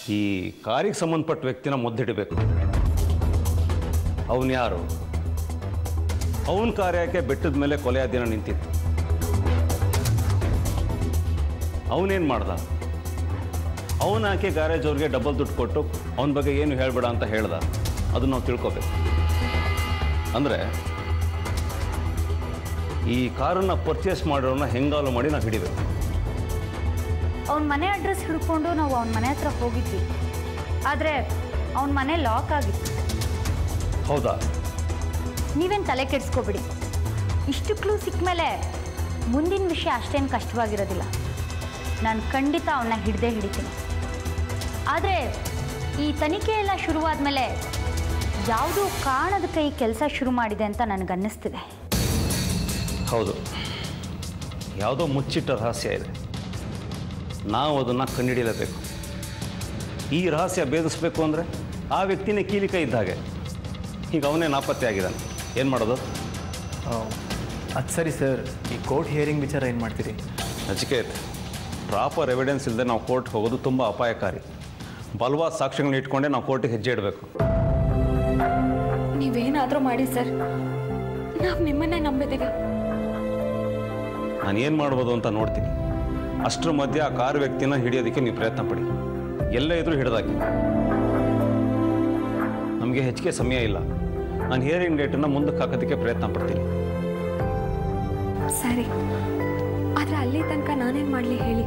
ಈ ಕಾರಿಗೆ ಸಂಬಂಧಪಟ್ಟ ವ್ಯಕ್ತಿನ ಮುದ್ದಿಡಬೇಕು ಅವನು ಯಾರು ಅವನ ಕಾರ್ಯಕ್ಕೆ ಬೆಟ್ಟದ ಮೇಲೆ ಕೊಲೆಯ ದಿನ ನಿಂತಿತ್ತು ಅವನೇನು ಮಾಡ್ದ ಅವನ ಆಕೆ ಗ್ಯಾರೇಜ್ ಅವ್ರಿಗೆ ಡಬಲ್ ದುಡ್ಡು ಕೊಟ್ಟು ಅವನ ಬಗ್ಗೆ ಏನು ಹೇಳ್ಬೇಡ ಅಂತ ಹೇಳ್ದ ಅದನ್ನ ನಾವು ತಿಳ್ಕೊಬೇಕು ಅಂದರೆ ಈ ಕಾರನ್ನು ಪರ್ಚೇಸ್ ಮಾಡೋರನ್ನ ಹೆಂಗಾಲು ಮಾಡಿ ನಾವು ಹಿಡಿಬೇಕು ಅವನ ಮನೆ ಅಡ್ರೆಸ್ ಹಿಡ್ಕೊಂಡು ನಾವು ಅವನ ಮನೆ ಹತ್ರ ಹೋಗಿದ್ವಿ ಆದರೆ ಅವನ ಮನೆ ಲಾಕ್ ಆಗಿತ್ತು ಹೌದಾ ನೀವೇನು ತಲೆ ಕೆಡಿಸ್ಕೋಬಿಡಿ ಇಷ್ಟು ಕ್ಲೂ ಸಿಕ್ಕ ಮೇಲೆ ಮುಂದಿನ ವಿಷಯ ಅಷ್ಟೇನು ಕಷ್ಟವಾಗಿರೋದಿಲ್ಲ ನಾನು ಖಂಡಿತ ಅವನ್ನ ಹಿಡ್ದೇ ಹಿಡಿತೀನಿ ಆದರೆ ಈ ತನಿಖೆ ಎಲ್ಲ ಶುರುವಾದ ಮೇಲೆ ಯಾವುದೂ ಕಾಣದ ಕೈ ಕೆಲಸ ಶುರು ಮಾಡಿದೆ ಅಂತ ನನಗನ್ನಿಸ್ತಿದೆ ಹೌದು ಯಾವುದೋ ಮುಚ್ಚಿಟ್ಟ ರಹಸ್ಯ ಇದೆ ನಾವು ಅದನ್ನು ಕಂಡುಹಿಡಿಯಲೇಬೇಕು ಈ ರಹಸ್ಯ ಭೇದಿಸ್ಬೇಕು ಅಂದರೆ ಆ ವ್ಯಕ್ತಿನೇ ಕೀಲಿಕ ಇದ್ದ ಹಾಗೆ ಈಗ ಅವನೇ ನಾಪತ್ತೆ ಆಗಿದ್ದಾನೆ ಏನು ಮಾಡೋದು ಅದು ಸರಿ ಸರ್ ಈ ಕೋರ್ಟ್ ಹಿಯರಿಂಗ್ ವಿಚಾರ ಏನು ಮಾಡ್ತೀರಿ ನಚಿಕೇತ್ ಪ್ರಾಪರ್ ಎವಿಡೆನ್ಸ್ ಇಲ್ಲದೆ ನಾವು ಕೋರ್ಟ್ಗೆ ಹೋಗೋದು ತುಂಬ ಅಪಾಯಕಾರಿ ಬಲವಾದ ಸಾಕ್ಷ್ಯಗಳನ್ನ ಇಟ್ಕೊಂಡೇ ನಾವು ಕೋರ್ಟಿಗೆ ಹೆಜ್ಜೆ ಇಡಬೇಕು ನೀವೇನಾದರೂ ಮಾಡಿ ಸರ್ ನಾವು ನಿಮ್ಮನ್ನೇ ನಂಬಿದ್ದೀವಿ ನಾನು ಏನು ಮಾಡ್ಬೋದು ಅಂತ ನೋಡ್ತೀನಿ ಅಷ್ಟರ ಮಧ್ಯೆ ಆ ಕಾರ್ ವ್ಯಕ್ತಿನ ಹಿಡಿಯೋದಕ್ಕೆ ನೀವು ಪ್ರಯತ್ನ ಪಡಿ ಎಲ್ಲೇ ಇದ್ರೂ ಹಿಡಿದಾಕಿ ನಮಗೆ ಹೆಚ್ಚಿಗೆ ಸಮಯ ಇಲ್ಲ ನಾನು ಹಿಯರಿಂಗ್ ಡೇಟನ್ನು ಮುಂದಕ್ಕೆ ಹಾಕೋದಕ್ಕೆ ಪ್ರಯತ್ನ ಪಡ್ತೀನಿ ಸರಿ ಆದರೆ ಅಲ್ಲಿ ತನಕ ನಾನೇನು ಮಾಡಲಿ ಹೇಳಿ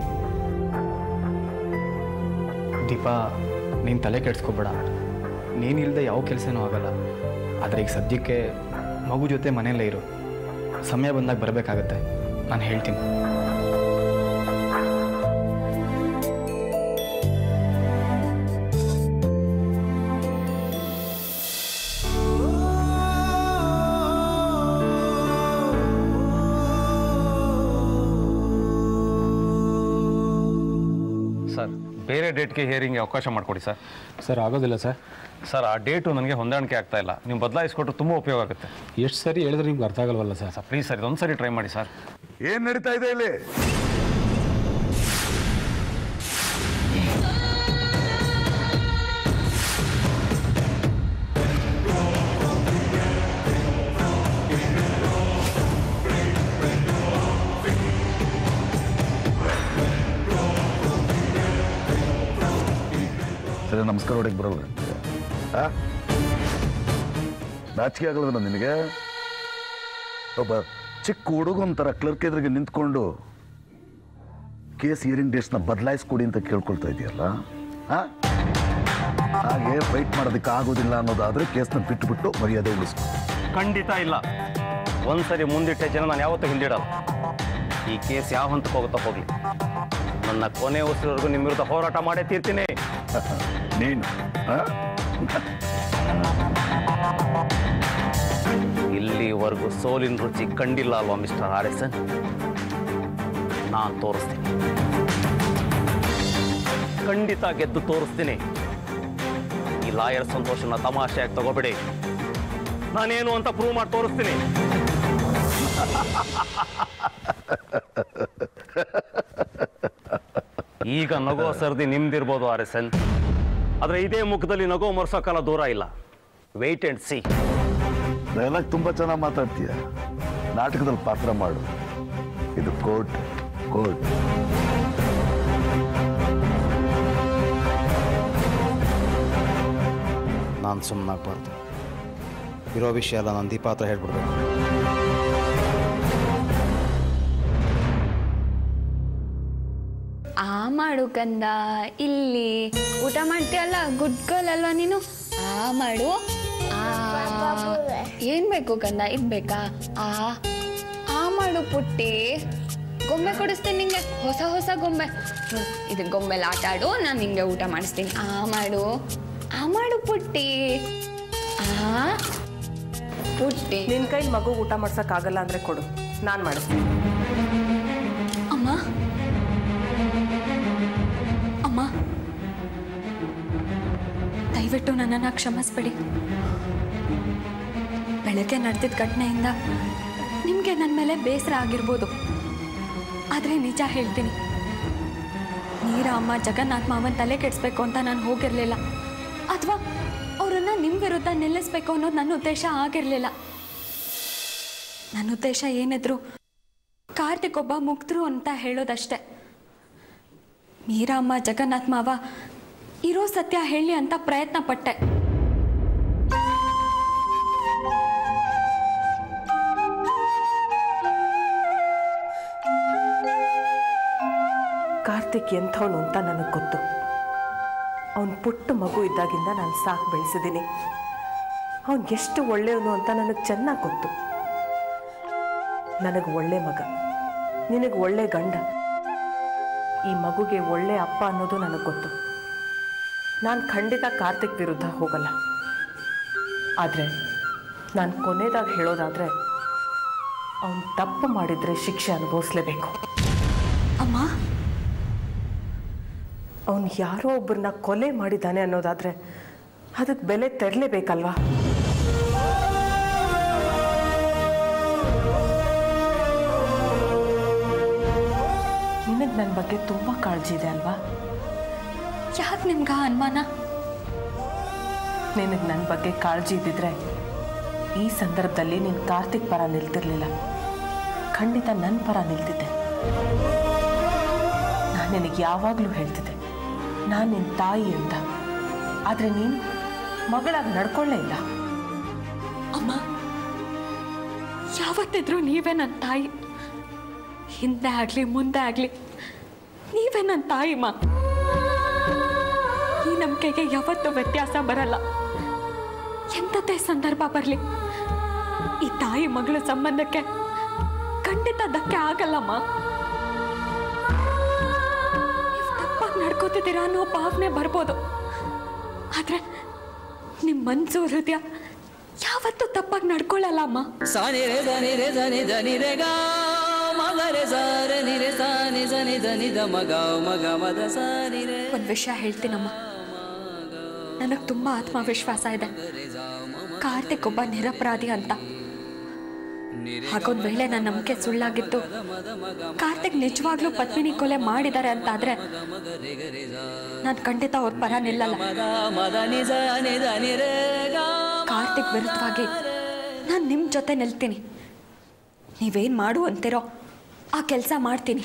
ದೀಪಾ ನೀನು ತಲೆ ಕೆಡಿಸ್ಕೋಬೇಡ ನೀನಿಲ್ಲದೆ ಯಾವ ಕೆಲಸನೂ ಆಗಲ್ಲ ಆದರೆ ಈಗ ಸದ್ಯಕ್ಕೆ ಮಗು ಜೊತೆ ಮನೆಯಲ್ಲೇ ಇರು ಸಮಯ ಬಂದಾಗ ಬರಬೇಕಾಗತ್ತೆ ನಾನು ಹೇಳ್ತೀನಿ ಸರ್ ಬೇರೆ ಡೇಟ್ಗೆ ಹಿಯರಿಂಗ್ಗೆ ಅವಕಾಶ ಮಾಡಿಕೊಡಿ ಸರ್ ಸರ್ ಆಗೋದಿಲ್ಲ ಸರ್ ಸರ್ ಆ ಡೇಟು ನನಗೆ ಹೊಂದಾಣಿಕೆ ಆಗ್ತಾ ಇಲ್ಲ ನೀವು ಬದಲಾಯಿಸ್ಕೊಟ್ರೆ ತುಂಬ ಉಪಯೋಗ ಆಗುತ್ತೆ ಎಷ್ಟು ಸರಿ ಹೇಳಿದ್ರೆ ನಿಮ್ಗೆ ಅರ್ಥ ಆಗಲ್ವಲ್ಲ ಸರ್ ಸರ್ ಪ್ಲೀಸ್ ಸರ್ ಇದೊಂದು ಸರಿ ಟ್ರೈ ಮಾಡಿ ಸರ್ ಏನ್ ನಡೀತಾ ಇದೆ ಇಲ್ಲಿ ಸರಿ ನಮಸ್ಕಾರ ಹೊಡೆಗೆ ಬರೋಲ್ಲ ಆ ನಾಚಿಕೆ ಆಗಲ್ವೇನೋ ನಿನಗೆ ಒಬ್ಬ ಚಿಕ್ಕ ಹುಡುಗನ ಥರ ಕ್ಲರ್ಕ್ ಎದುರಿಗೆ ನಿಂತ್ಕೊಂಡು ಕೇಸ್ ಹಿಯರಿಂಗ್ ಡೇಟ್ಸ್ನ ಬದಲಾಯಿಸ್ಕೊಡಿ ಅಂತ ಕೇಳ್ಕೊಳ್ತಾ ಇದೆಯಲ್ಲ ಹಾಗೆ ಫೈಟ್ ಮಾಡೋದಕ್ಕೆ ಆಗೋದಿಲ್ಲ ಅನ್ನೋದಾದ್ರೆ ಕೇಸ್ನ ಬಿಟ್ಟುಬಿಟ್ಟು ಮರ್ಯಾದೆ ಉಳಿಸ್ಕೊ ಖಂಡಿತ ಇಲ್ಲ ಒಂದ್ಸರಿ ಮುಂದಿಟ್ಟ ಜನ ನಾನು ಯಾವತ್ತೂ ಹಿಂದಿಡಲ್ಲ ಈ ಕೇಸ್ ಯಾವ ಹಂತಕ್ಕೆ ಹೋಗುತ್ತಾ ಹೋಗ್ಲಿ ನನ್ನ ಕೊನೆ ಉಸಿರವರೆಗೂ ನಿಮ್ಮ ವಿರುದ್ಧ ಹೋರಾಟ ಮಾಡೇ ತೀರ್ತೀನಿ ನೀನು ಆ? ಇಲ್ಲಿವರೆಗೂ ಸೋಲಿನ ರುಚಿ ಕಂಡಿಲ್ಲ ಅಲ್ವಾ ಮಿಸ್ಟರ್ ಹಾರಿಸನ್ ನಾನು ತೋರಿಸ್ತೀನಿ ಖಂಡಿತ ಗೆದ್ದು ತೋರಿಸ್ತೀನಿ ಈ ಲಾಯರ್ ಸಂತೋಷನ ತಮಾಷೆಯಾಗಿ ತಗೋಬೇಡಿ ನಾನೇನು ಅಂತ ಪ್ರೂವ್ ಮಾಡಿ ತೋರಿಸ್ತೀನಿ ಈಗ ನಗೋ ಸರ್ದಿ ನಿಮ್ದಿರ್ಬೋದು ಆರ್ ಎಸ್ ಎನ್ ಆದರೆ ಇದೇ ಮುಖದಲ್ಲಿ ನಗೋ ಮರ್ಸೋ ಕಾಲ ದೂರ ಇಲ್ಲ ವೆಯ್ಟ್ ಅಂಡ್ ಸಿ ಡೈಲಾಗ್ ತುಂಬಾ ಚೆನ್ನಾಗಿ ಮಾತಾಡ್ತೀಯ ನಾಟಕದಲ್ಲಿ ಪಾತ್ರ ಮಾಡು ಇದು ಕೋರ್ಟ್ ಕೋರ್ಟ್ ನಾನು ಸುಮ್ಮನಾಗಬಾರ್ದು ಇರೋ ವಿಷಯ ಎಲ್ಲ ನಾನು ದೀಪ ಹತ್ರ ಹೇಳ್ಬಿಡ್ಬೇಕು ಆ ಮಾಡು ಕಂದ ಇಲ್ಲಿ ಊಟ ಮಾಡ್ತೀಯಲ್ಲ ಗುಡ್ ಗರ್ಲ್ ಅಲ್ವಾ ನೀನು ಆ ಮಾಡು ಆ ಏನ್ ಬೇಕು ಕಂದ ಇದ್ ಬೇಕಾ ಆ ಆ ಮಾಡು ಪುಟ್ಟಿ ಗೊಂಬೆ ಕೊಡಿಸ್ತೀನಿ ನಿಂಗೆ ಹೊಸ ಹೊಸ ಗೊಂಬೆ ಹ್ಮ್, ಇದು ಗೊಂಬೆಲಿ ಆಟ ಆಡು ನಾನು ನಿಂಗೆ ಊಟ ಮಾಡಿಸ್ತೀನಿ ಆ ಮಾಡು ಆ ಮಾಡು ಪುಟ್ಟಿ ಆ ಪುಟ್ಟಿ ನಿನ್ ಕೈ ಮಗು ಊಟ ಮಾಡ್ಸಕ್ಕಾಗಲ್ಲ ಅಂದ್ರೆ ಕೊಡು ನಾನ್ ಮಾಡಿಸ್ತೀನಿ ಅಮ್ಮ ಅಮ್ಮ ದಯವಿಟ್ಟು ನನ್ನನ್ನು ಕ್ಷಮಿಸ್ಬಿಡಿ ಬೆಳಗ್ಗೆ ನಡೆದಿದ್ದ ಘಟನೆಯಿಂದ ನಿಮಗೆ ನನ್ನ ಮೇಲೆ ಬೇಸರ ಆಗಿರ್ಬೋದು ಆದರೆ ನಿಜ ಹೇಳ್ತೀನಿ ಮೀರಾ ಅಮ್ಮ ಜಗನ್ನಾಥ್ ಮಾವನ್ ತಲೆ ಕೆಡಿಸ್ಬೇಕು ಅಂತ ನಾನು ಹೋಗಿರಲಿಲ್ಲ ಅಥವಾ ಅವರನ್ನು ನಿಮ್ಮ ವಿರುದ್ಧ ನಿಲ್ಲಿಸ್ಬೇಕು ಅನ್ನೋದು ನನ್ನ ಉದ್ದೇಶ ಆಗಿರಲಿಲ್ಲ ನನ್ನ ಉದ್ದೇಶ ಏನಿದ್ರು ಕಾರ್ತಿಕ್ ಒಬ್ಬ ಮುಗ್ಧರು ಅಂತ ಹೇಳೋದಷ್ಟೆ ಮೀರಾ ಅಮ್ಮ ಜಗನ್ನಾಥ್ ಮಾವ ಇರೋ ಸತ್ಯ ಹೇಳಿ ಅಂತ ಪ್ರಯತ್ನ ಪಟ್ಟೆ ಕಾರ್ತಿಕ್ ಎಂಥವನು ಅಂತ ನನಗೆ ಗೊತ್ತು ಅವನು ಪುಟ್ಟ ಮಗು ಇದ್ದಾಗಿಂದ ನಾನು ಸಾಕು ಬೆಳೆಸಿದ್ದೀನಿ ಅವನು ಎಷ್ಟು ಒಳ್ಳೆಯವನು ಅಂತ ನನಗೆ ಚೆನ್ನಾಗಿ ಗೊತ್ತು ನನಗೆ ಒಳ್ಳೆ ಮಗ ನಿನಗೆ ಒಳ್ಳೆ ಗಂಡ ಈ ಮಗುಗೆ ಒಳ್ಳೆ ಅಪ್ಪ ಅನ್ನೋದು ನನಗೆ ಗೊತ್ತು ನಾನು ಖಂಡಿತ ಕಾರ್ತಿಕ್ ವಿರುದ್ಧ ಹೋಗಲ್ಲ ಆದರೆ ನಾನು ಕೊನೆದಾಗಿ ಹೇಳೋದಾದರೆ ಅವನು ತಪ್ಪು ಮಾಡಿದರೆ ಶಿಕ್ಷೆ ಅನುಭವಿಸ್ಲೇಬೇಕು ಅಮ್ಮ ಅವನು ಯಾರೋ ಒಬ್ಬರನ್ನ ಕೊಲೆ ಮಾಡಿದ್ದಾನೆ ಅನ್ನೋದಾದ್ರೆ ಅದಕ್ಕೆ ಬೆಲೆ ತೆರಲೇಬೇಕಲ್ವಾ ನಿನಗೆ ನನ್ನ ಬಗ್ಗೆ ತುಂಬ ಕಾಳಜಿ ಇದೆ ಅಲ್ವಾ ಯಾಕೆ ನಿಮ್ಗೆ ಆ ಅನುಮಾನ ನಿನಗೆ ನನ್ನ ಬಗ್ಗೆ ಕಾಳಜಿ ಇದ್ದಿದ್ರೆ ಈ ಸಂದರ್ಭದಲ್ಲಿ ನೀನು ಕಾರ್ತಿಕ್ ಪರ ನಿಲ್ತಿರ್ಲಿಲ್ಲ ಖಂಡಿತ ನನ್ನ ಪರ ನಿಲ್ತಿದ್ದೆ ನಾನು ನಿನಗೆ ಯಾವಾಗಲೂ ಹೇಳ್ತಿದ್ದೆ ನಾನು ನಿನ್ನ ತಾಯಿ ಅಂತ ಆದರೆ ನೀನು ಮಗಳಾಗಿ ನಡ್ಕೊಳ್ಳೇ ಇಲ್ಲ ಅಮ್ಮ ಯಾವತ್ತಿದ್ರೂ ನೀವೇ ನನ್ನ ತಾಯಿ ಹಿಂದೆ ಆಗಲಿ ಮುಂದೆ ಆಗಲಿ ನೀವೇ ನನ್ನ ತಾಯಿ ಮಾ ಈ ನಂಬಿಕೆಗೆ ಯಾವತ್ತೂ ವ್ಯತ್ಯಾಸ ಬರಲ್ಲ ಎಂಥದ್ದೇ ಸಂದರ್ಭ ಬರಲಿ ಈ ತಾಯಿ ಮಗಳ ಸಂಬಂಧಕ್ಕೆ ಖಂಡಿತ ಧಕ್ಕೆ ಆಗಲ್ಲಮ್ಮ ನೀವು ತಪ್ಪಾಗಿ ನಡ್ಕೋತಿದ್ದೀರಾ ಅನ್ನೋ ಭಾವನೆ ಬರ್ಬೋದು ಆದ್ರೆ ನಿಮ್ಮ ಮನ್ಸು ಹೃದಯ ಯಾವತ್ತೂ ತಪ್ಪಾಗಿ ನಡ್ಕೊಳ್ಳಲ್ಲ ಅಮ್ಮ ಸಾನಿ ರೇ ಧನಿ ರೇ ಧನಿ ಧನಿ ರೇ ಗಾ ಮಗ ರೇ ಸ ರೇ ನಿ ರೇ ಸಾ ನಿ ಸ ನಿ ಧನಿ ಧ ಮಗ ಮಗ ಮದ ಸ ನಿ ರೇ ಒಂದು ವಿಷಯ ಹೇಳ್ತೀನಮ್ಮ ನನಗೆ ತುಂಬ ಆತ್ಮವಿಶ್ವಾಸ ಇದೆ ಕಾರ್ತಿಕ್ ಒಬ್ಬ ನಿರಪರಾಧಿ ಅಂತ ಹಾಗೊಂದು ವೇಳೆ ನನ್ನ ನಂಬಿಕೆ ಸುಳ್ಳಾಗಿತ್ತು ಕಾರ್ತಿಕ್ ನಿಜವಾಗ್ಲೂ ಪತ್ಮಿನಿ ಕೊಲೆ ಮಾಡಿದ್ದಾರೆ ಅಂತ ಆದ್ರೆ ನಾನು ಖಂಡಿತ ಅವ್ರ ಪರ ನಿಲ್ಲಲ್ಲ ಮದ ಮದ ನಿ ಸ ನಿ ಧನಿ ರೇ ಗಾ ಕಾರ್ತಿಕ್ ವಿರುದ್ಧವಾಗಿ ನಾನು ನಿಮ್ಮ ಜೊತೆ ನಿಲ್ತೀನಿ ನೀವೇನು ಮಾಡು ಅಂತೀರೋ ಆ ಕೆಲಸ ಮಾಡ್ತೀನಿ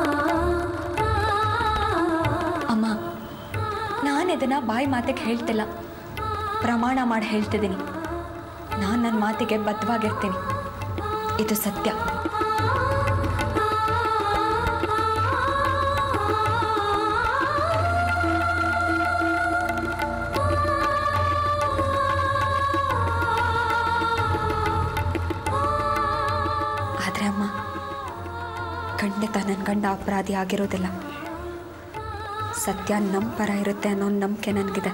ಅಮ್ಮ ನಾನು ಇದನ್ನ ಬಾಯಿ ಮಾತಿಗೆ ಹೇಳ್ತಿಲ್ಲ ಪ್ರಮಾಣ ಮಾಡಿ ಹೇಳ್ತಿದ್ದೀನಿ ನಾನು ನನ್ನ ಮಾತಿಗೆ ಬದ್ಧವಾಗಿರ್ತೀನಿ ಇದು ಸತ್ಯ ಆದರೆ ಅಮ್ಮ ಖಂಡಿತ ನನ್ನ ಗಂಡ ಅಪರಾಧಿ ಆಗಿರೋದಿಲ್ಲ ಸತ್ಯ ನಮ್ಮ ಪರ ಇರುತ್ತೆ ಅನ್ನೋ ನಂಬಿಕೆ ನನಗಿದೆ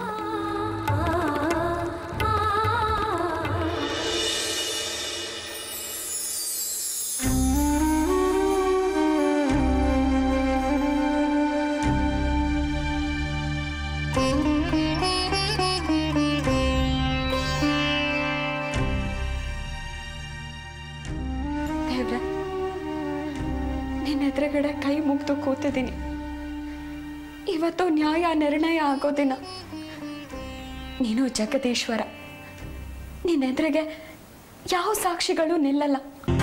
ದೇವ್ರೆ ನಿನ್ನ ಎದುರುಗಡೆ ಕೈ ಮುಗ್ದು ಕೂತಿದ್ದೀನಿ ಇವತ್ತು ನ್ಯಾಯ ನಿರ್ಣಯ ಆಗೋ ದಿನ ನೀನು ಜಗದೀಶ್ವರ ನಿನ್ನ ಎದುರಿಗೆ ಯಾವ ಸಾಕ್ಷಿಗಳು ನಿಲ್ಲಲ್ಲ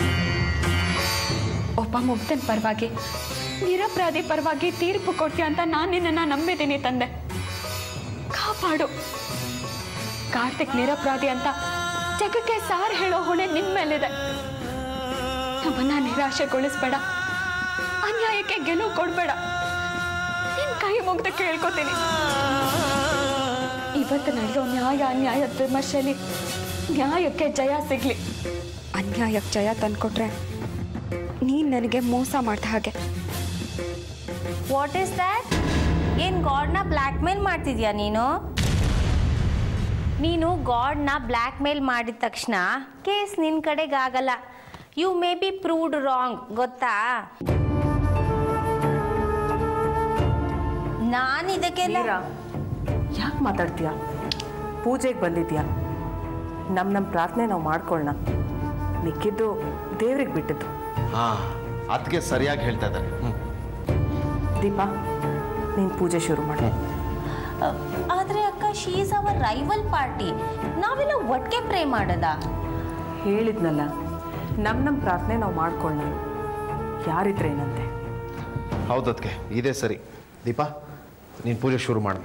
ಒಬ್ಬ ಮುಗ್ಧನ ಪರವಾಗಿ ನಿರಪರಾಧಿ ಪರವಾಗಿ ತೀರ್ಪು ಕೊಡ್ತೀಯ ಅಂತ ನಾನು ನಿನ್ನನ್ನು ನಂಬಿದ್ದೀನಿ ತಂದೆ ಕಾಪಾಡು ಕಾರ್ತಿಕ್ ನಿರಪರಾಧಿ ಅಂತ ಜಗಕ್ಕೆ ಸಾರ್ ಹೇಳೋ ಹೊಣೆ ನಿನ್ ಮೇಲಿದೆ ನಮ್ಮನ್ನ ನಿರಾಶೆಗೊಳಿಸ್ಬೇಡ ಅನ್ಯಾಯಕ್ಕೆ ಗೆಲುವು ಕೊಡ್ಬೇಡ ನಿನ್ ಕೈ ಮುಗ್ದು ಕೇಳ್ಕೊತೀನಿ ಇವತ್ತು ನಡೆಯೋ ನ್ಯಾಯ ಅನ್ಯಾಯದ ವಿಮರ್ಶೆಯಲ್ಲಿ ನ್ಯಾಯಕ್ಕೆ ಜಯ ಸಿಗ್ಲಿ ಅನ್ಯಾಯಕ್ಕೆ ಜಯ ತಂದ್ಕೊಟ್ರೆ ನೀನ್ ನನಗೆ ಮೋಸ ಮಾಡ್ದ ಹಾಗೆ ವಾಟ್ ಇಸ್ ದ್ಯಾಟ್ ಏನು ಗಾಡ್ನ ಬ್ಲ್ಯಾಕ್ ಮೇಲ್ ಮಾಡ್ತಿದ್ಯಾ ನೀನು ನೀನು ಗಾಡ್ನ ಬ್ಲ್ಯಾಕ್ ಮೇಲ್ ಮಾಡಿದ ತಕ್ಷಣ ಕೇಸ್ ನಿನ್ನ ಕಡೆಗೆ ಆಗಲ್ಲ you may be proved wrong ಗೊತ್ತಾ ನಾನು ಇದಕ್ಕೆಲ್ಲ ಮೀರಾ ಯಾಕೆ ಮಾತಾಡ್ತೀಯಾ ಪೂಜೆಗೆ ಬಂದಿದ್ಯಾ ನಮ್ಮ ನಮ್ಮ ಪ್ರಾರ್ಥನೆ ನಾವು ಮಾಡ್ಕೊಳ್ಳೋಣ ಮಿಕ್ಕಿದ್ದು ದೇವ್ರಿಗೆ ಬಿಟ್ಟಿದ್ದು ಹಾಂ ಅದಕ್ಕೆ ಸರಿಯಾಗಿ ಹೇಳ್ತಾ ಇದ್ದಾರೆ ಹ್ಞೂ ದೀಪಾ ನೀನು ಪೂಜೆ ಶುರು ಮಾಡು ಆದರೆ ಅಕ್ಕ she is our rival party ನಾವೆಲ್ಲ ಒಟ್ಟಿಗೆ ಪ್ರೇ ಮಾಡೋದಾ ಹೇಳಿದ್ನಲ್ಲ ನಮ್ಮ ನಮ್ಮ ಪ್ರಾರ್ಥನೆ ನಾವು ಮಾಡ್ಕೊಳ್ಳೋಣ ಯಾರಿದ್ರೇನಂತೆ ಹೌದದ್ಕೆ ಇದೇ ಸರಿ ದೀಪಾ ನೀನು ಪೂಜೆ ಶುರು ಮಾಡೋಣ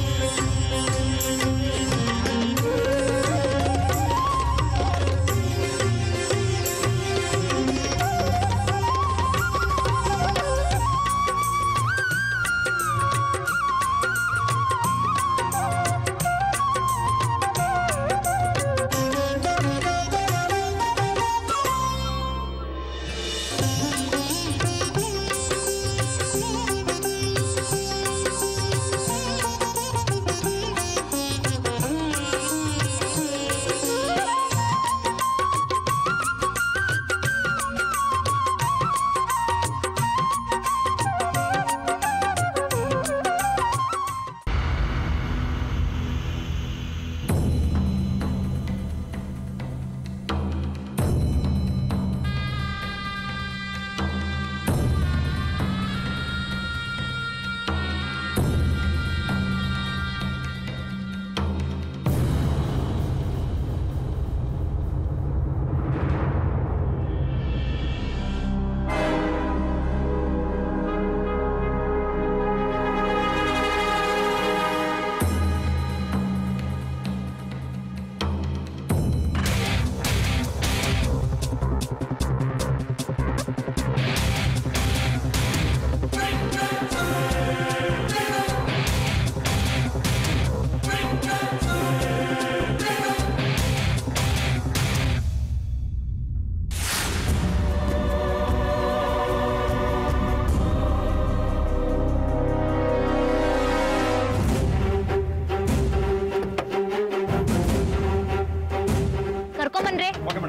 ಕರ್ಕೊಂಬನ್ರಿ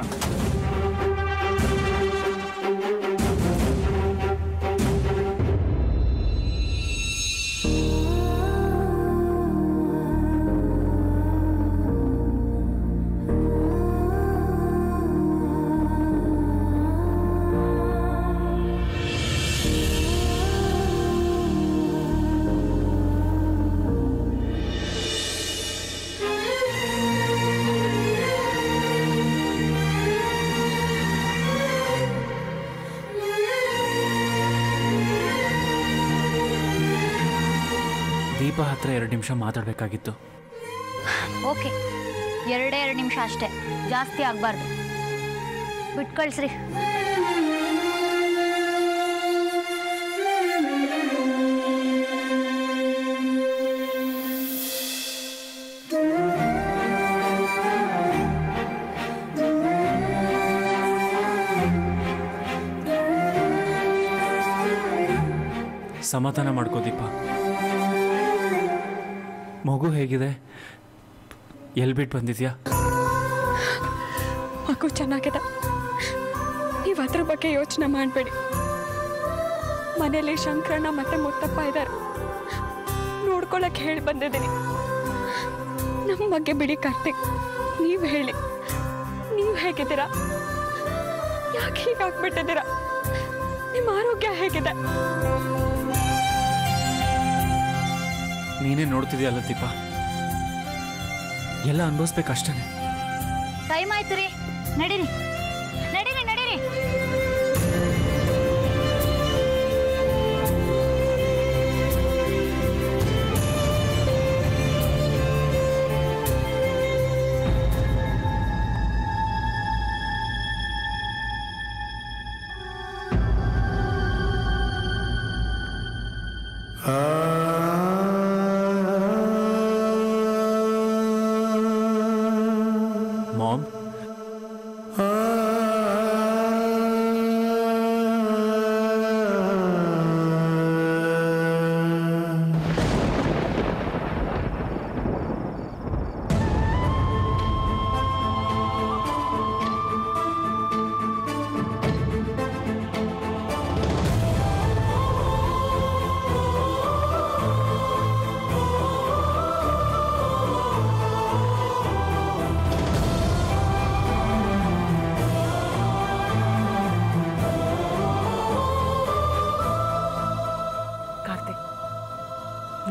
ದೀಪ ಹತ್ರ ಎರಡು ನಿಮಿಷ ಮಾತಾಡಬೇಕಾಗಿತ್ತು ಓಕೆ ಎರಡೇ ಎರಡು ನಿಮಿಷ ಅಷ್ಟೇ ಜಾಸ್ತಿ ಆಗಬಾರ್ದು ಬಿಟ್ಟು ಕಳಿಸ್ರಿ ಸಮಾಧಾನ ಮಾಡ್ಕೋ ದೀಪ ಮಗು ಹೇಗಿದೆ ಎಲ್ಲಿ ಬಿಟ್ಟು ಬಂದಿದ್ಯಾ ಮಗು ಚೆನ್ನಾಗಿದೆ ನೀವು ಅದ್ರ ಬಗ್ಗೆ ಯೋಚನೆ ಮಾಡಬೇಡಿ ಮನೇಲಿ ಶಂಕರಣ್ಣ ಮತ್ತೆ ಮುತ್ತಪ್ಪ ಇದ್ದಾರೆ ನೋಡ್ಕೊಳಕ್ಕೆ ಹೇಳಿ ಬಂದಿದ್ದೀನಿ ನಮ್ಮ ಬಗ್ಗೆ ಬಿಡಿ ಕಾರ್ತಿಕ್ ನೀವು ಹೇಳಿ ನೀವು ಹೇಗಿದ್ದೀರಾ ಯಾಕೆ ಹೀಗಾಗ್ಬಿಟ್ಟಿದ್ದೀರಾ ನಿಮ್ಮ ಆರೋಗ್ಯ ಹೇಗಿದೆ ನೀನೇ ನೋಡ್ತಿದ್ಯಲ್ಲ ದೀಪ ಎಲ್ಲ ಅನುಭವಿಸ್ಬೇಕಷ್ಟೇ ಟೈಮ್ ಆಯ್ತು ರೀ ನಡೀರಿ ನಡೀರಿ ನಡೀರಿ ಮಾಮ್ ಆ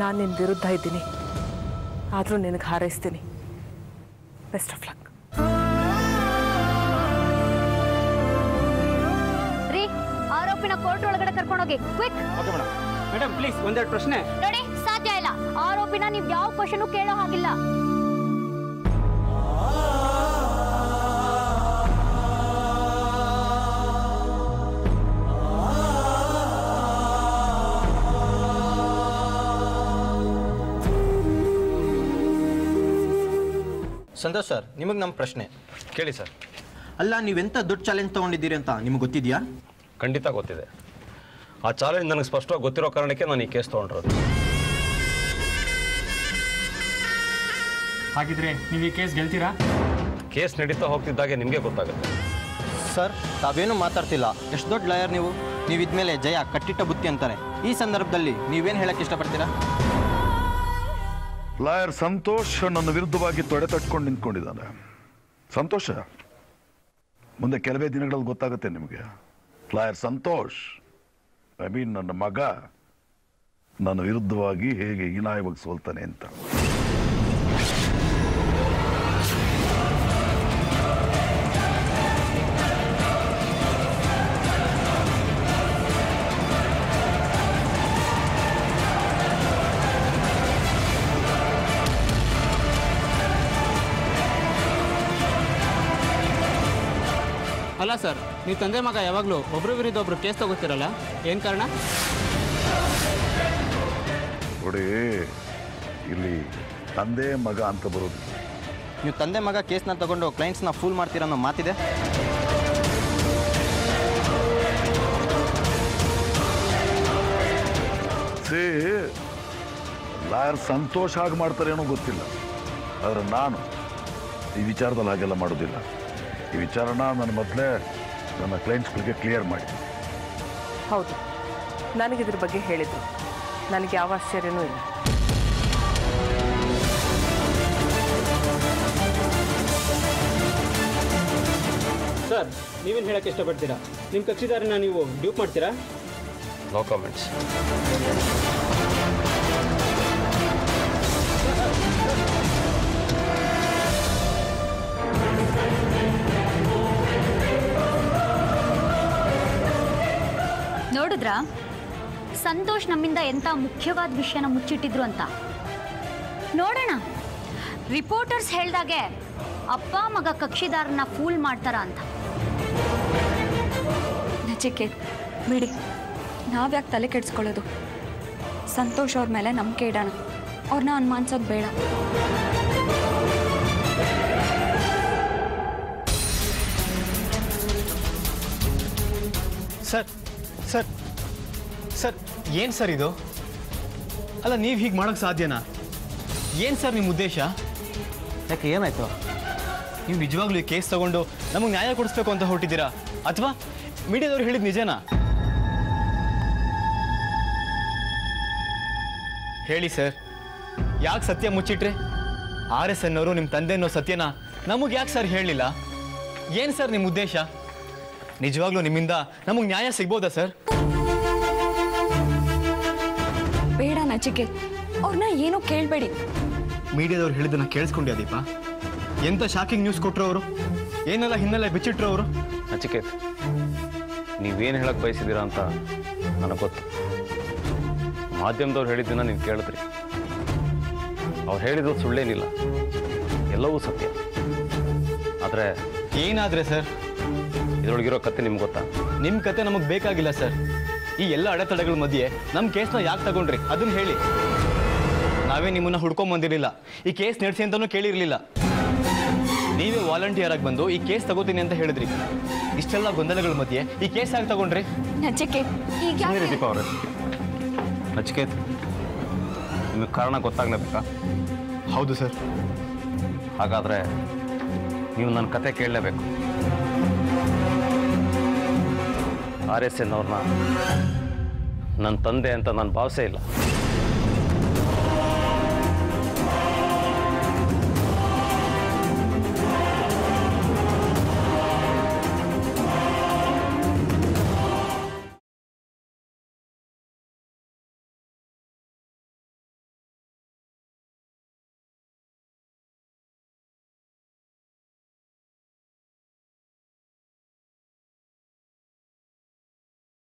ನಾನು ನಿನ್ನ ವಿರುದ್ಧ ಇದ್ದೀನಿ ಆದರೂ ನಿನಗೆ ಹಾರೈಸ್ತೀನಿ ಬೆಸ್ಟ್ ಆಫ್ ಲಕ್ ರೀ ಆರೋಪಿನ ಕೋರ್ಟ್ ಒಳಗಡೆ ಕರ್ಕೊಂಡೋಗಿ quick okay madam madam please ಒಂದೆರಡು ಪ್ರಶ್ನೆ ನೋಡಿ ಸಾಧ್ಯ ಇಲ್ಲ ಆರೋಪಿನ ನೀವು ಯಾವ ಕ್ವಶನು ಕೇಳೋ ಹಾಗಿಲ್ಲ ಸಂತೋಷ್ ಸರ್ ನಿಮಗೆ ನಮ್ಮ ಪ್ರಶ್ನೆ ಕೇಳಿ ಸರ್ ಅಲ್ಲ ನೀವೆಂತ ದೊಡ್ಡ ಚಾಲೆಂಜ್ ತೊಗೊಂಡಿದ್ದೀರಿ ಅಂತ ನಿಮ್ಗೆ ಗೊತ್ತಿದೆಯಾ ಖಂಡಿತ ಗೊತ್ತಿದೆ ಆ ಚಾಲೆಂಜ್ ನನಗೆ ಸ್ಪಷ್ಟವಾಗಿ ಗೊತ್ತಿರೋ ಕಾರಣಕ್ಕೆ ನಾನು ಈ ಕೇಸ್ ತೊಗೊಂಡಿರೋದು ಹಾಗಿದ್ರೆ ನೀವು ಈ ಕೇಸ್ ಗೆಲ್ತೀರಾ ಕೇಸ್ ನಡೀತಾ ಹೋಗ್ತಿದ್ದಾಗೆ ನಿಮಗೆ ಗೊತ್ತಾಗುತ್ತೆ ಸರ್ ತಾವೇನು ಮಾತಾಡ್ತಿಲ್ಲ ಎಷ್ಟು ದೊಡ್ಡ ಲಾಯರ್ ನೀವು ನೀವು ಇದ್ಮೇಲೆ ಜಯ ಕಟ್ಟಿಟ್ಟ ಬುತ್ತಿ ಅಂತಾರೆ ಈ ಸಂದರ್ಭದಲ್ಲಿ ನೀವೇನು ಹೇಳಕ್ಕೆ ಇಷ್ಟಪಡ್ತೀರಾ ಲಾಯರ್ ಸಂತೋಷ್ ನನ್ನ ವಿರುದ್ಧವಾಗಿ ತೊಡೆ ತಟ್ಕೊಂಡು ನಿಂತ್ಕೊಂಡಿದ್ದಾನೆ ಸಂತೋಷ ಮುಂದೆ ಕೆಲವೇ ದಿನಗಳಲ್ಲಿ ಗೊತ್ತಾಗುತ್ತೆ ನಿಮಗೆ ಲಾಯರ್ ಸಂತೋಷ್ ಐ ಮೀನ್ ನನ್ನ ಮಗ ನನ್ನ ವಿರುದ್ಧವಾಗಿ ಹೇಗೆ ಹೀನಾಯವಾಗಿ ಸೋಲ್ತಾನೆ ಅಂತ ಅಲ್ಲ ಸರ್ ನೀವು ತಂದೆ ಮಗ ಯಾವಾಗಲೂ ಒಬ್ರು ವಿರುದ್ಧ ಒಬ್ರು ಕೇಸ್ ತಗೋತಿರಲ್ಲ ಏನು ಕಾರಣ ನೋಡಿ ಇಲ್ಲಿ ತಂದೆ ಮಗ ಅಂತ ಬರೋದು ನೀವು ತಂದೆ ಮಗ ಕೇಸ್ನ ತಗೊಂಡು ಕ್ಲೈಂಟ್ಸ್ನ ಫೂಲ್ ಮಾಡ್ತೀರಾ ಅನ್ನೋ ಮಾತಿದೆ ಸೇ ಲಾಯರ್ ಸಂತೋಷ ಹಾಗೆ ಮಾಡ್ತಾರೇನೋ ಗೊತ್ತಿಲ್ಲ ಆದರೆ ನಾನು ಈ ವಿಚಾರದಲ್ಲಿ ಹಾಗೆಲ್ಲ ಮಾಡೋದಿಲ್ಲ ಈ ವಿಚಾರನ ನನ್ನ ಮೊದಲೇ ನನ್ನ ಕ್ಲೈಂಟ್ಸ್ಗಳಿಗೆ ಕ್ಲಿಯರ್ ಮಾಡಿ ಹೌದು ನನಗಿದ್ರ ಬಗ್ಗೆ ಹೇಳಿದ್ರು ನನಗೆ ಯಾವ ಆಶ್ಚರ್ಯನೂ ಇಲ್ಲ ಸರ್ ನೀವೇನು ಹೇಳಕ್ಕೆ ಇಷ್ಟಪಡ್ತೀರಾ ನಿಮ್ಮ ಕಕ್ಷಿದಾರನ ನೀವು ಡ್ಯೂಪ್ ಮಾಡ್ತೀರಾ ನೋ ಕಾಮೆಂಟ್ಸ್ ನೋಡಿದ್ರಾ ಸಂತೋಷ್ ನಮ್ಮಿಂದ ಎಂಥ ಮುಖ್ಯವಾದ ವಿಷಯನ ಮುಚ್ಚಿಟ್ಟಿದ್ರು ಅಂತ ನೋಡೋಣ ರಿಪೋರ್ಟರ್ಸ್ ಹೇಳ್ದಾಗೆ ಅಪ್ಪ ಮಗ ಕಕ್ಷಿದಾರನ ಫೂಲ್ ಮಾಡ್ತಾರ ಅಂತ ನಚಿಕೇತ್ ಬಿಡಿ ನಾವ್ಯಾಕೆ ತಲೆ ಕೆಡಿಸ್ಕೊಳ್ಳೋದು ಸಂತೋಷ್ ಅವ್ರ ಮೇಲೆ ನಂಬಿಕೆ ಇಡೋಣ ಅವ್ರನ್ನ ಅನುಮಾನಿಸೋದು ಬೇಡ ಸರ್ ಸರ್ ಸರ್ ಏನು ಸರ್ ಇದು ಅಲ್ಲ ನೀವು ಹೀಗೆ ಮಾಡೋಕ್ಕೆ ಸಾಧ್ಯನಾ ಏನು ಸರ್ ನಿಮ್ಮ ಉದ್ದೇಶ ಯಾಕೆ ಏನಾಯ್ತು ನೀವು ನಿಜವಾಗ್ಲೂ ಈ ಕೇಸ್ ತಗೊಂಡು ನಮಗೆ ನ್ಯಾಯ ಕೊಡಿಸ್ಬೇಕು ಅಂತ ಹೊರಟಿದ್ದೀರಾ ಅಥವಾ ಮೀಡಿಯಾದವ್ರು ಹೇಳಿದ ನಿಜನಾ ಹೇಳಿ ಸರ್ ಯಾಕೆ ಸತ್ಯ ಮುಚ್ಚಿಟ್ರೆ ಆರ್ ಎಸ್ ಅನ್ನೋರು ನಿಮ್ಮ ತಂದೆ ಅನ್ನೋ ಸತ್ಯನ ನಮಗೆ ಯಾಕೆ ಸರ್ ಹೇಳಲಿಲ್ಲ ಏನು ಸರ್ ನಿಮ್ಮ ಉದ್ದೇಶ ನಿಜವಾಗ್ಲೂ ನಿಮ್ಮಿಂದ ನಮಗೆ ನ್ಯಾಯ ಸಿಗ್ಬೋದಾ ಸರ್ ಬೇಡ ನಚಿಕೇತ್ ಅವ್ರನ್ನ ಏನೂ ಕೇಳಬೇಡಿ ಮೀಡಿಯಾದವ್ರು ಹೇಳಿದ್ದನ್ನ ಕೇಳಿಸ್ಕೊಂಡ್ಯಾ ದೀಪ ಎಂತ ಶಾಕಿಂಗ್ ನ್ಯೂಸ್ ಕೊಟ್ಟರು ಅವರು ಏನೆಲ್ಲ ಹಿನ್ನೆಲೆ ಬಿಚ್ಚಿಟ್ರು ಅವರು ನಚಿಕೇತ್ ನೀವೇನು ಹೇಳಕ್ಕೆ ಬಯಸಿದ್ದೀರಾ ಅಂತ ನನಗೆ ಗೊತ್ತು ಮಾಧ್ಯಮದವ್ರು ಹೇಳಿದ್ದನ್ನ ನೀವು ಕೇಳಿದ್ರಿ ಅವ್ರು ಹೇಳಿದ್ದು ಸುಳ್ಳೇನಿಲ್ಲ ಎಲ್ಲವೂ ಸತ್ಯ ಆದರೆ ಏನಾದ್ರೆ ಸರ್ ಇದರೊಳಗಿರೋ ಕತೆ ನಿಮ್ಗೆ ಗೊತ್ತಾ ನಿಮ್ಮ ಕತೆ ನಮಗೆ ಬೇಕಾಗಿಲ್ಲ ಸರ್ ಈ ಎಲ್ಲ ಅಡೆತಡೆಗಳ ಮಧ್ಯೆ ನಮ್ಮ ಕೇಸ್ನ ಯಾಕೆ ತಗೊಂಡ್ರಿ ಅದನ್ನ ಹೇಳಿ ನಾವೇ ನಿಮ್ಮನ್ನ ಹುಡ್ಕೊಂಡ್ ಬಂದಿರಲಿಲ್ಲ ಈ ಕೇಸ್ ನಡೆಸಿ ಅಂತಾನೂ ಕೇಳಿರಲಿಲ್ಲ ನೀವೇ ವಾಲಂಟಿಯರ್ ಆಗಿ ಬಂದು ಈ ಕೇಸ್ ತಗೋತೀನಿ ಅಂತ ಹೇಳಿದ್ರಿ ಇಷ್ಟೆಲ್ಲ ಗೊಂದಲಗಳ ಮಧ್ಯೆ ಈ ಕೇಸ್ ಯಾಕೆ ತಗೊಂಡ್ರಿ ನಚಿಕೇತ್ ಈಗ ಸುಮ್ಮನೆ ಯಾಕೆ ದೀಪ ಅವರೇ ನಚಿಕೇತ್ ನಿಮಗೆ ಕಾರಣ ಗೊತ್ತಾಗ್ಲೇಬೇಕಾ ಹೌದು ಸರ್ ಹಾಗಾದರೆ ನೀವು ನನ್ನ ಕತೆ ಕೇಳಲೇಬೇಕು ಆರ್ ಎಸ್ ಎನ್ ಅವ್ರನ್ನ ನನ್ನ ತಂದೆ ಅಂತ ನಾನು ಭಾವಿಸೇ ಇಲ್ಲ